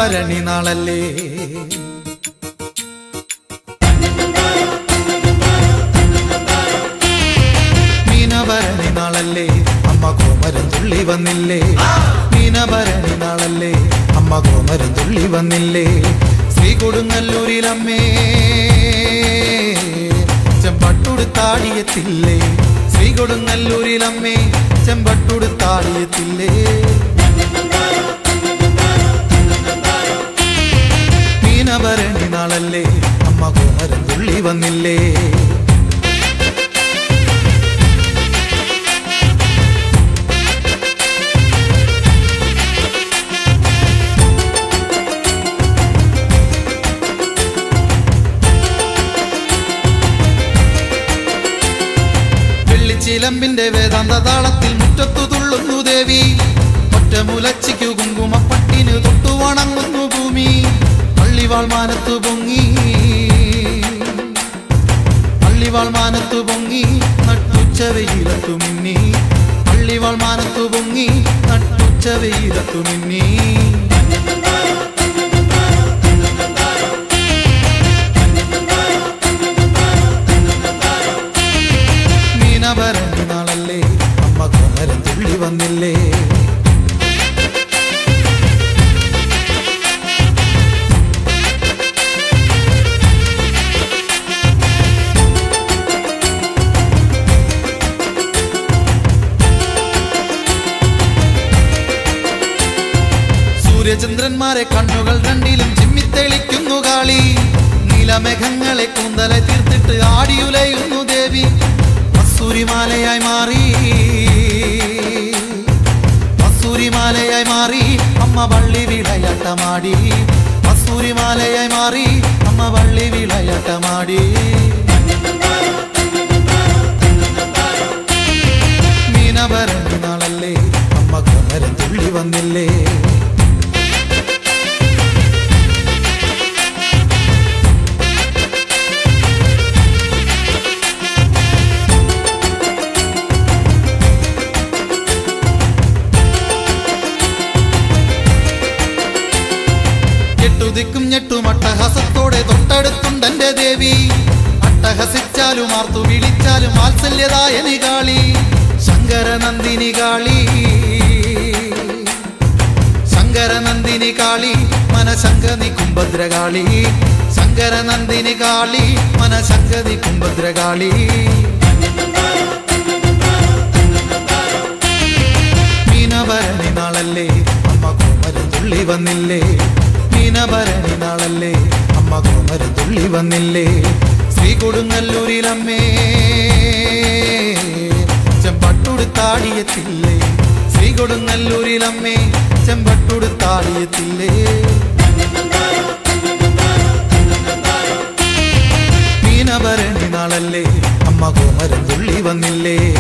മീനഭരണി നാളല്ലേ മീനഭരണി നാളല്ലേ അമ്മ കോമരം തുള്ളി വന്നില്ലേ മീനഭരണി നാളല്ലേ അമ്മ കോമരം തുള്ളി വന്നില്ലേ ശ്രീ കൊടുങ്ങല്ലൂരിലമ്മേ ചെമ്പട്ടുടുത്താടിയത്തില്ലേ ശ്രീ കൊടുങ്ങല്ലൂരിലമ്മേ ചെമ്പട്ടുടുത്താടിയത്തില്ലേ മീനഭരണി നാളല്ലേ അമ്മ കോമരം തുള്ളി വന്നില്ലേ വെള്ളിച്ചിലമ്പിന്റെ വേദാന്ത താളത്തിൽ മുറ്റത്തു തുള്ളുന്നു ദേവി ഒറ്റമുലച്ചിക്കു കുങ്കുമപ്പട്ടിന് തൊട്ടു വണങ്ങുന്നു ഭൂമി പള്ളിവാൾ മാനത്തു പൊങ്ങി പള്ളിവാൾ മാനത്തു പൊങ്ങി നട്ടുച്ച വെയിലത്തു മിന്നി പള്ളിവാൾ മാനത്തു പൊങ്ങി നട്ടുച്ച വെയിലത്തു മിന്നി മീനഭരണി നാളല്ലേ അമ്മ കോമരം തുള്ളി വന്നില്ലേ സൂര്യചന്ദ്രന്മാരെ കണ്ണുകൾ രണ്ടിലും ചിമ്മിത്തെളിക്കുന്നു കാളി നീലമേഘങ്ങളെ കൂന്തലെ തീർത്തിട്ട് ആടിയുലയുന്നു ദേവി മസൂരിമാലയായി മാറി മസൂരിമാലയായി മാറി അമ്മ വള്ളി വിളയാട്ടമാടി മസൂരിമാലയായി മാറി അമ്മ വള്ളി വിളയാട്ടമാടി മീനഭരണി നാളല്ലേ അമ്മ കുമരൻ തുള്ളി വന്നില്ലേ ഞെട്ടുതിക്കും ഞെട്ടും അട്ടഹാസത്തോടെ തൊട്ടടുത്തുണ്ടെന്റെ ദേവി അട്ടഹസിച്ചാലും ആർത്തു വിളിച്ചാലും വാത്സല്യതായനി കാളി ശങ്കരനന്ദിനി കാളി ശങ്കരനന്ദിനി കാളി മനശങ്കനി കുംഭദ്രകാളി ശങ്കരനന്ദിനി കാളി മനശങ്കനി കുംഭദ്രകാളി മീനഭരണി നാളല്ലേ അമ്മ കോമരം തുള്ളി വന്നില്ലേ മീനഭരണി നാളല്ലേ അമ്മ കോമരം തുള്ളി വന്നില്ലേ ശ്രീ കൊടുങ്ങല്ലൂരിലമ്മേ ചെമ്പട്ടുടുത്താടിയത്തില്ലേ ശ്രീ കൊടുങ്ങല്ലൂരിലമ്മേ ചെമ്പട്ടുടുത്താടിയത്തില്ലേ മീനഭരണി നാളല്ലേ അമ്മ കോമരം തുള്ളി വന്നില്ലേ